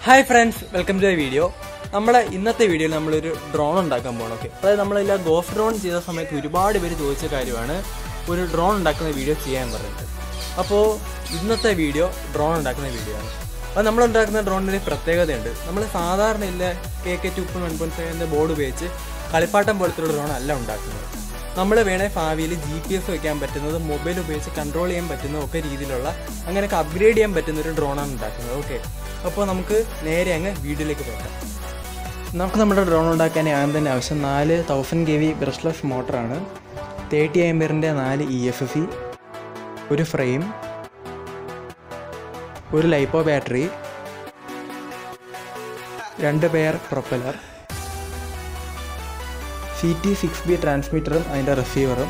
hi friends welcome to video നമ്മുടെ ഇന്നത്തെ വീഡിയോയിൽ നമ്മളൊരു ഡ്രോൺ ഉണ്ടാക്കാൻ പോകണം ഓക്കെ അതായത് നമ്മളില്ല ഗോഫ് ഡ്രോൺ ചെയ്ത സമയത്ത് ഒരുപാട് പേര് ചോദിച്ച കാര്യമാണ് ഒരു ഡ്രോൺ ഉണ്ടാക്കുന്ന വീഡിയോ ചെയ്യാൻ പറഞ്ഞിട്ട് അപ്പോൾ ഇന്നത്തെ വീഡിയോ ഡ്രോൺ ഉണ്ടാക്കുന്ന വീഡിയോ ആണ് അത് നമ്മൾ ഉണ്ടാക്കുന്ന ഡ്രോണിന് ഒരു പ്രത്യേകതയുണ്ട് നമ്മൾ സാധാരണ ഇല്ല K K two point one point ഫൈവിൻ്റെ ബോർഡ് ഉപയോഗിച്ച് കളിപ്പാട്ടം പോലത്തെ ഡ്രോൺ അല്ല ഉണ്ടാക്കുന്നത് നമ്മൾ വേണേൽ ഭാവിയിൽ ജി പി എസ് വെക്കാൻ പറ്റുന്നത് മൊബൈൽ ഉപയോഗിച്ച് കൺട്രോൾ ചെയ്യാൻ പറ്റുന്ന ഒക്കെ രീതിയിലുള്ള അങ്ങനെയൊക്കെ അപ്ഗ്രേഡ് ചെയ്യാൻ പറ്റുന്ന ഒരു ഡ്രോണാണ് ഉണ്ടാക്കുന്നത് ഓക്കെ അപ്പോൾ നമുക്ക് നേരെ അങ്ങ് വീഡിയോയിലേക്ക് പോകാം നമുക്ക് നമ്മുടെ ഡ്രോൺ ഉണ്ടാക്കാൻ ആദ്യം തന്നെ ആവശ്യം നാല് തൗസൻഡ് കെ വി ബ്രഷ്ലെസ് മോട്ടറാണ് തേർട്ടി ആംബിയറിൻ്റെ നാല് ഇ എഫ് എഫ് ഒരു ഫ്രെയിം ഒരു ലൈപ്പോ ബാറ്ററി രണ്ട് pair propeller C T six B ട്രാൻസ്മിറ്ററും അതിൻ്റെ റിസീവറും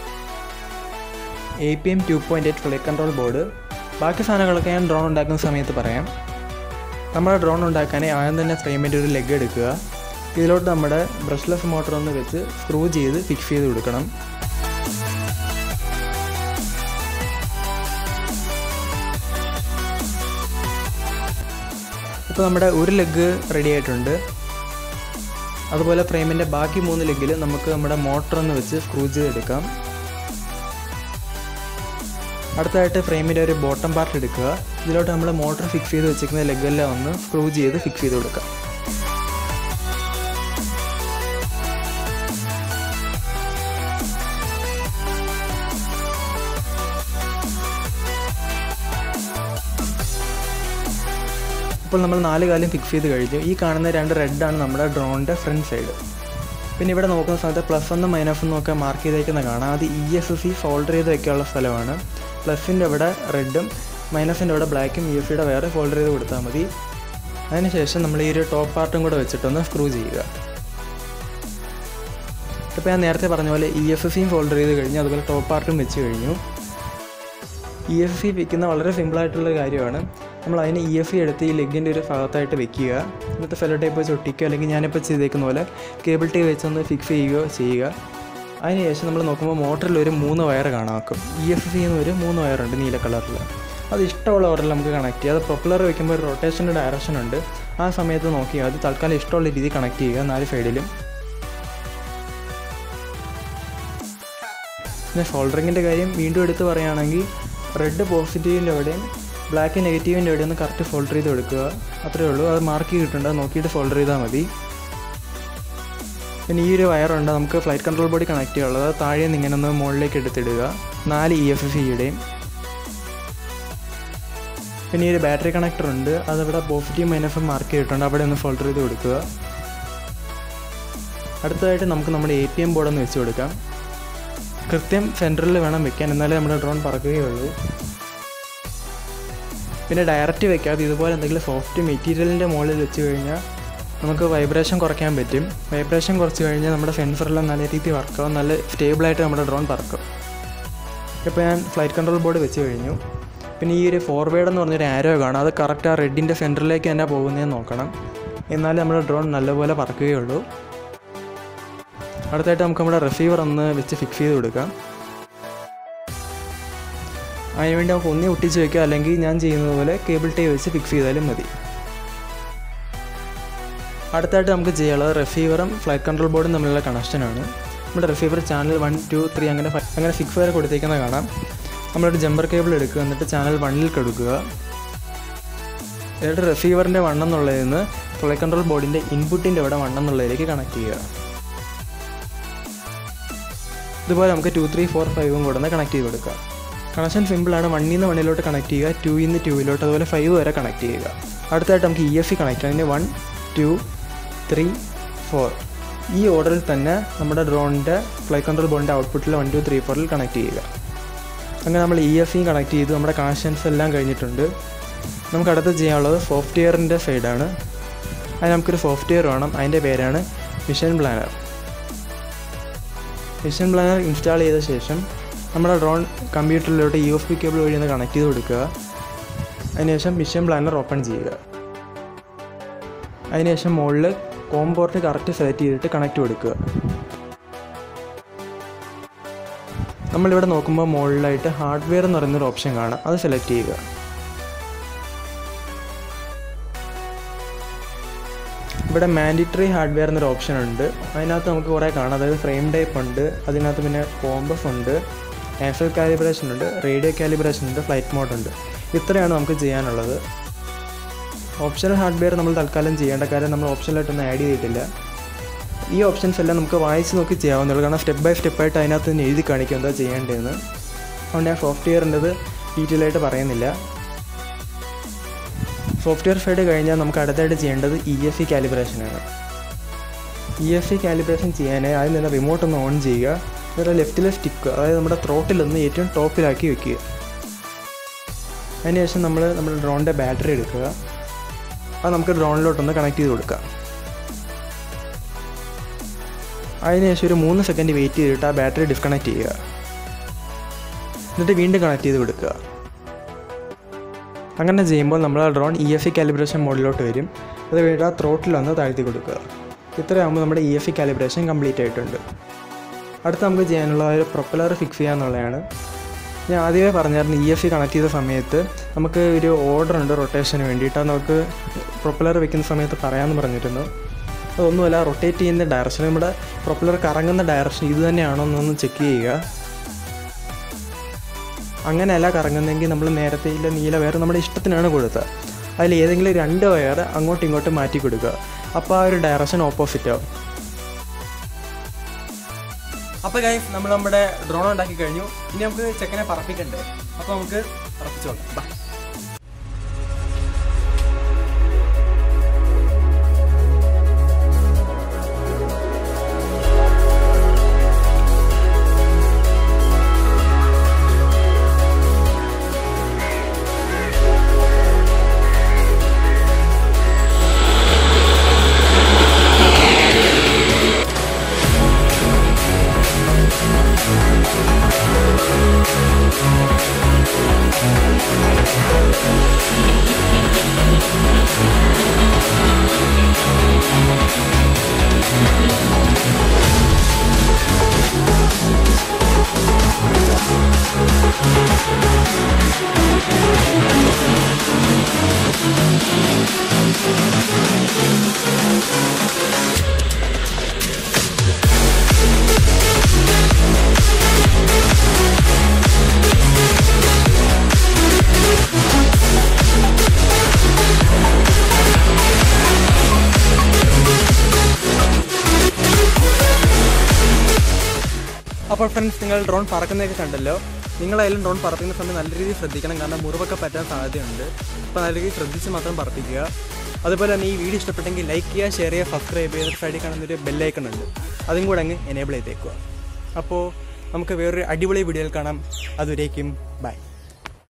A P M two point eight flight control board ബാക്കി സാധനങ്ങളൊക്കെ ഞാൻ ഡ്രോൺ ഉണ്ടാക്കുന്ന സമയത്ത് പറയാം നമ്മുടെ ഡ്രോൺ ഉണ്ടാക്കാൻ ആദ്യം തന്നെ ഫ്രെയിമിൻ്റെ ഒരു ലെഗ് എടുക്കുക ഇതിലോട്ട് നമ്മുടെ ബ്രഷ്ലെസ് മോട്ടർ ഒന്ന് വെച്ച് സ്ക്രൂ ചെയ്ത് ഫിക്സ് ചെയ്ത് കൊടുക്കണം ഇപ്പോൾ നമ്മുടെ ഒരു ലെഗ് റെഡി ആയിട്ടുണ്ട് അതുപോലെ ഫ്രെയിമിൻ്റെ ബാക്കി മൂന്ന് ലെഗിൽ നമുക്ക് നമ്മുടെ മോട്ടർ ഒന്ന് വെച്ച് സ്ക്രൂ ചെയ്തെടുക്കാം അടുത്തതായിട്ട് ഫ്രെയിമിൻ്റെ ഒരു ബോട്ടം പാർട്ട് എടുക്കുക ഇതിലോട്ട് നമ്മൾ മോട്ടർ ഫിക്സ് ചെയ്ത് വെച്ചിരിക്കുന്ന ലെഗെല്ലാം ഒന്ന് സ്ക്രൂ ചെയ്ത് ഫിക്സ് ചെയ്ത് കൊടുക്കാം ഇപ്പോൾ നമ്മൾ നാല് കാലം ഫിക്സ് ചെയ്ത് കഴിഞ്ഞു ഈ കാണുന്ന രണ്ട് റെഡാണ് നമ്മുടെ ഡ്രോണിൻ്റെ ഫ്രണ്ട് സൈഡ് പിന്നെ ഇവിടെ നോക്കുന്ന സമയത്ത് പ്ലസ് ഒന്നും മൈനസ് ഒന്നും ഒക്കെ മാർക്ക് ചെയ്തേക്കുന്ന കാണാം അത് ഇ എസ് സി ഫോൾഡർ ചെയ്ത് വെക്കാനുള്ള സ്ഥലമാണ് പ്ലസിൻ്റെ ഇവിടെ റെഡും മൈനസിൻ്റെ ഇവിടെ ബ്ലാക്കും ഇ എഫ് സിയുടെ വേറെ ഫോൾഡർ ചെയ്ത് കൊടുത്താൽ മതി അതിനുശേഷം നമ്മൾ ഈ ഒരു ടോപ്പ് പാർട്ടും കൂടെ വെച്ചിട്ടൊന്ന് സ്ക്രൂ ചെയ്യുക ഇപ്പോൾ ഞാൻ നേരത്തെ പറഞ്ഞ പോലെ ഇ എഫ് സിയും ഫോൾഡർ ചെയ്ത് കഴിഞ്ഞു അതുപോലെ ടോപ്പ് പാർട്ടും വെച്ച് കഴിഞ്ഞു ഇ എഫ് സി വെക്കുന്ന വളരെ സിമ്പിളായിട്ടുള്ള കാര്യമാണ് നമ്മൾ അതിന് ഇ എഫ് സി എടുത്ത് ഈ ലെഗിൻ്റെ ഒരു ഭാഗത്തായിട്ട് വെക്കുക എന്നിട്ട് ഫെലോ ടൈപ്പ് വെച്ച് ഒട്ടിക്കുക അല്ലെങ്കിൽ ഞാനിപ്പോൾ ചെയ്തേക്കുന്ന പോലെ കേബിൾ ടൈ വെച്ചൊന്ന് ഫിക്സ് ചെയ്യുകയോ ചെയ്യുക അതിനുശേഷം നമ്മൾ നോക്കുമ്പോൾ മോട്ടറിൽ ഒരു മൂന്ന് വയർ കാണാക്കും ഇ എഫ് സി എന്ന് ഒരു മൂന്ന് വയറുണ്ട് നീല കളറിൽ അത് ഇഷ്ടമുള്ള ഓർഡറിൽ നമുക്ക് കണക്ട് ചെയ്യുക അത് പ്രൊപ്പലർ വെക്കുമ്പോൾ ഒരു റൊട്ടേഷൻ്റെ ഡയറക്ഷൻ ഉണ്ട് ആ സമയത്ത് നോക്കിയാൽ അത് തൽക്കാലം ഇഷ്ടമുള്ള രീതിയിൽ കണക്ട് ചെയ്യുക നാല് സൈഡിലും പിന്നെ ഷോൾഡറിങ്ങിൻ്റെ കാര്യം വീണ്ടും എടുത്ത് പറയുകയാണെങ്കിൽ റെഡ് പോസിറ്റീവിൻ്റെ എവിടെയും ബ്ലാക്ക് നെഗറ്റീവിൻ്റെ എവിടെയും ഒന്ന് കറക്റ്റ് ഫോൾഡർ ചെയ്ത് കൊടുക്കുക അത്രയേ ഉള്ളൂ അത് മാർക്ക് ചെയ്തിട്ടുണ്ട് അത് നോക്കിയിട്ട് ഫോൾഡർ ചെയ്താൽ മതി പിന്നെ ഈ ഒരു വയറുണ്ട് നമുക്ക് ഫ്ലൈറ്റ് കൺട്രോൾ ബോഡി കണക്ട് ചെയ്യാനുള്ളത് അത് താഴെ നിന്ന് ഇങ്ങനെ ഒന്ന് മുകളിലേക്ക് എടുത്തിടുക നാല് ഇ എഫ് സിയുടെയും പിന്നെ ഈ ഒരു ബാറ്ററി കണക്ടർ ഉണ്ട് അതിവിടെ പോസിറ്റീവ് മൈനസും മാർക്ക് ചെയ്തിട്ടുണ്ട് അവിടെ ഒന്ന് ഫോൾഡർ ചെയ്ത് കൊടുക്കുക അടുത്തതായിട്ട് നമുക്ക് നമ്മുടെ എ പി എം ബോർഡ് ഒന്ന് വെച്ച് കൊടുക്കാം കൃത്യം സെൻറ്ററിൽ വേണം വെക്കാൻ എന്നാലേ നമ്മുടെ ഡ്രോൺ പറക്കുകയുള്ളൂ പിന്നെ ഡയറക്റ്റ് വെക്കാതെ ഇതുപോലെ എന്തെങ്കിലും സോഫ്റ്റ് മെറ്റീരിയലിൻ്റെ മുകളിൽ വെച്ച് കഴിഞ്ഞാൽ നമുക്ക് വൈബ്രേഷൻ കുറയ്ക്കാൻ പറ്റും വൈബ്രേഷൻ കുറച്ച് കഴിഞ്ഞാൽ നമ്മുടെ സെൻസറെല്ലാം നല്ല രീതിയിൽ വർക്കാവും നല്ല സ്റ്റേബിളായിട്ട് നമ്മുടെ ഡ്രോൺ പറക്കും ഇപ്പോൾ ഞാൻ ഫ്ലൈറ്റ് കൺട്രോൾ ബോർഡ് വെച്ച് കഴിഞ്ഞു പിന്നെ ഈ ഒരു ഫോർവേഡ് എന്ന് പറഞ്ഞൊരു ആരോ കാണാം അത് കറക്റ്റ് ആ റെഡിൻ്റെ സെൻറ്ററിലേക്ക് തന്നെ പോകുന്നതെന്ന് നോക്കണം എന്നാലേ നമ്മുടെ ഡ്രോൺ നല്ലപോലെ പറക്കുകയുള്ളൂ അടുത്തായിട്ട് നമുക്ക് നമ്മുടെ റിസീവർ ഒന്ന് വെച്ച് ഫിക്സ് ചെയ്ത് കൊടുക്കാം അതിനുവേണ്ടി നമുക്ക് ഒന്നി ഒട്ടിച്ച് വയ്ക്കുക അല്ലെങ്കിൽ ഞാൻ ചെയ്യുന്നത് പോലെ കേബിൾ ടൈ വെച്ച് ഫിക്സ് ചെയ്താലും മതി അടുത്തായിട്ട് നമുക്ക് ചെയ്യാനുള്ളത് റിസീവറും ഫ്ലൈറ്റ് കൺട്രോൾ ബോർഡും തമ്മിലുള്ള കണക്ഷനാണ് നമ്മുടെ receiver channel one two three അങ്ങനെ അങ്ങനെ സിക്സ് വരെ കൊടുത്തേക്കുന്നത് കാണാം നമ്മളൊരു ജമ്പർ കേബിൾ എടുക്കുക എന്നിട്ട് ചാനൽ വണ്ണിൽ കൊടുക്കുക എന്നിട്ട് റിസീവറിൻ്റെ വണ്ണം എന്നുള്ളതിൽ നിന്ന് ഫ്ലൈറ്റ് കൺട്രോൾ ബോർഡിൻ്റെ ഇൻപുട്ടിൻ്റെ ഇവിടെ വണ്ണം എന്നുള്ളതിലേക്ക് കണക്ട് ചെയ്യുക ഇതുപോലെ നമുക്ക് ടു ത്രീ ഫോർ ഫൈവും കൂടെ ഒന്ന് കണക്ട് ചെയ്ത് കൊടുക്കുക കണക്ഷൻ സിമ്പിളാണ് വണ്ണിൽ നിന്ന് വണ്ണിലോട്ട് കണക്ട് ചെയ്യുക ടൂയിൽ നിന്ന് ടൂവിലോട്ട് അതുപോലെ ഫൈവ് വരെ കണക്ട് ചെയ്യുക അടുത്തായിട്ട് നമുക്ക് ഇ എഫ് സി കണക്ട് ചെയ്യാം അതിന് വൺ ടു ത്രീ ഫോർ ഈ ഓർഡറിൽ തന്നെ നമ്മുടെ ഡ്രോണിൻ്റെ ഫ്ലൈ കൺട്രോൾ ബോർഡിൻ്റെ ഔട്ട്പുട്ടിൽ വൺ ടു ത്രീ ഫോറിൽ കണക്ട് ചെയ്യുക അങ്ങനെ നമ്മൾ ഇ എഫ് സിയും കണക്ട് ചെയ്തു നമ്മുടെ കണക്ഷൻസ് എല്ലാം കഴിഞ്ഞിട്ടുണ്ട് നമുക്ക് അടുത്ത് ചെയ്യാനുള്ളത് സോഫ്റ്റ്വെയറിൻ്റെ സൈഡാണ് അതിന് നമുക്കൊരു സോഫ്റ്റ്വെയർ വേണം അതിൻ്റെ പേരാണ് mission planner mission planner install ചെയ്ത ശേഷം നമ്മുടെ ഡ്രോൺ കമ്പ്യൂട്ടറിലോട്ട് യു എഫ് പി കേബിൾ വഴി ഒന്ന് കണക്ട് ചെയ്ത് കൊടുക്കുക അതിനുശേഷം മിഷൻ പ്ലാനർ ഓപ്പൺ ചെയ്യുക അതിനുശേഷം മുകളിൽ കോം പോർട്ട് കറക്റ്റ് സെലക്ട് ചെയ്തിട്ട് കണക്ട് കൊടുക്കുക നമ്മളിവിടെ നോക്കുമ്പോൾ മുകളിലായിട്ട് ഹാർഡ്വെയർ എന്ന് പറയുന്നൊരു ഓപ്ഷൻ കാണാം അത് സെലക്ട് ചെയ്യുക ഇവിടെ മാൻഡിറ്ററി ഹാർഡ്വെയർ എന്നൊരു ഓപ്ഷൻ ഉണ്ട് അതിനകത്ത് നമുക്ക് കുറേ കാണാം അതായത് ഫ്രെയിം ടൈപ്പ് ഉണ്ട് അതിനകത്ത് പിന്നെ കോമ്പസ് ഉണ്ട് നാഷണൽ കാലിബ്രേഷൻ ഉണ്ട് റേഡിയോ കാലിബ്രേഷൻ ഉണ്ട് ഫ്ലൈറ്റ് മോഡ് ഉണ്ട് ഇത്രയാണ് നമുക്ക് ചെയ്യാനുള്ളത് ഓപ്ഷണൽ ഹാർഡ്വെയർ നമ്മൾ തൽക്കാലം ചെയ്യേണ്ട കാര്യം നമ്മൾ ഓപ്ഷനിലായിട്ടൊന്നും ആഡ് ചെയ്തിട്ടില്ല ഈ ഓപ്ഷൻസ് എല്ലാം നമുക്ക് വായിച്ച് നോക്കി ചെയ്യാവുന്നുള്ളൂ കാരണം സ്റ്റെപ്പ് ബൈ സ്റ്റെപ്പായിട്ട് അതിനകത്ത് തന്നെ എഴുതി കാണിക്കും എന്താ ചെയ്യേണ്ടതെന്ന് അതുകൊണ്ട് ഞാൻ സോഫ്റ്റ്വെയറിൻ്റെത് ഡീറ്റെയിൽ ആയിട്ട് പറയുന്നില്ല സോഫ്റ്റ്വെയർ സൈഡ് കഴിഞ്ഞാൽ നമുക്ക് അടുത്തായിട്ട് ചെയ്യേണ്ടത് ഇ എഫ് സി കാലിബ്രേഷനാണ് ഇ എഫ് സി കാലിബ്രേഷൻ ചെയ്യാനായി ആദ്യം തന്നെ റിമോട്ട് ഒന്ന് ഓൺ ചെയ്യുക എന്നിട്ട് ലെഫ്റ്റിലെ സ്റ്റിക്ക് അതായത് നമ്മുടെ ത്രോട്ടിലൊന്ന് ഏറ്റവും ടോപ്പിലാക്കി വെക്കുക അതിനുശേഷം നമ്മൾ നമ്മുടെ ഡ്രോണിൻ്റെ ബാറ്ററി എടുക്കുക അത് നമുക്ക് ഡ്രോണിലോട്ടൊന്ന് കണക്ട് ചെയ്ത് കൊടുക്കാം അതിനുശേഷം ഒരു മൂന്ന് സെക്കൻഡ് വെയിറ്റ് ചെയ്തിട്ട് ആ ബാറ്ററി ഡിസ്കണക്ട് ചെയ്യുക എന്നിട്ട് വീണ്ടും കണക്ട് ചെയ്ത് കൊടുക്കുക അങ്ങനെ ചെയ്യുമ്പോൾ നമ്മൾ ആ drone E F E calibration മോഡിലോട്ട് വരും അത് കഴിഞ്ഞിട്ട് ആ ത്രോട്ടിൽ ഒന്ന് താഴ്ത്തി കൊടുക്കുക ഇത്രയാകുമ്പോൾ നമ്മുടെ E F E calibration complete ആയിട്ടുണ്ട് അടുത്ത് നമുക്ക് ചെയ്യാനുള്ള ഒരു പ്രൊപ്പലർ ഫിക്സ് ചെയ്യുക എന്നുള്ളതാണ് ഞാൻ ആദ്യമേ പറഞ്ഞായിരുന്നു ഇ എഫ് ഇ കണക്ട് ചെയ്ത സമയത്ത് നമുക്ക് ഒരു ഓർഡർ ഉണ്ട് റൊട്ടേഷന് വേണ്ടിയിട്ട് അത് നമുക്ക് പ്രൊപ്പലർ വെക്കുന്ന സമയത്ത് പറയാമെന്ന് പറഞ്ഞിരുന്നു അതൊന്നുമല്ല റൊട്ടേറ്റ് ചെയ്യുന്ന ഡയറക്ഷൻ നമ്മുടെ പ്രൊപ്പലർ കറങ്ങുന്ന ഡയറക്ഷൻ ഇത് തന്നെയാണോ എന്നൊന്ന് ചെക്ക് ചെയ്യുക അങ്ങനെയല്ല കറങ്ങുന്നതെങ്കിൽ നമ്മൾ നേരത്തെ ഇല്ല നീല വയർ നമ്മുടെ ഇഷ്ടത്തിനാണ് കൊടുത്തത് അതിൽ ഏതെങ്കിലും രണ്ട് വയർ അങ്ങോട്ടും ഇങ്ങോട്ടും മാറ്റി കൊടുക്കുക അപ്പോൾ ആ ഒരു ഡയറക്ഷൻ ഓപ്പോസിറ്റ് ആവും അപ്പോൾ ഗൈസ് നമ്മൾ നമ്മുടെ ഡ്രോൺ ഉണ്ടാക്കി കഴിഞ്ഞു ഇനി നമുക്ക് ചെക്കനെ പറപ്പിക്കണ്ടേ അപ്പോൾ നമുക്ക് പറപ്പിച്ചോളാം ബാ അപ്പോൾ ഫ്രണ്ട്സ് നിങ്ങൾ ഡ്രോൺ പറക്കുന്നതൊക്കെ കണ്ടല്ലോ നിങ്ങളായാലും ഡ്രോൺ പറപ്പിക്കുന്ന സമയം നല്ല രീതിയിൽ ശ്രദ്ധിക്കണം കാരണം മുറിവൊക്കെ പറ്റാൻ സാധ്യതയുണ്ട് അപ്പോൾ നല്ല രീതിയിൽ ശ്രദ്ധിച്ച് മാത്രം പറപ്പിക്കുക അതുപോലെ തന്നെ ഈ വീഡിയോ ഇഷ്ടപ്പെട്ടെങ്കിൽ ലൈക്ക് ചെയ്യുക ഷെയർ ചെയ്യുക സബ്സ്ക്രൈബ് ചെയ്യുക സൈഡിൽ കാണുന്നൊരു ബെല്ലൈക്കൺ ഉണ്ട് അതും കൂടെ അങ്ങ് എനേബിൾ ചെയ്തേക്കുക അപ്പോൾ നമുക്ക് വേറൊരു അടിപൊളി വീഡിയോയിൽ കാണാം അതുവരേക്കും ബൈ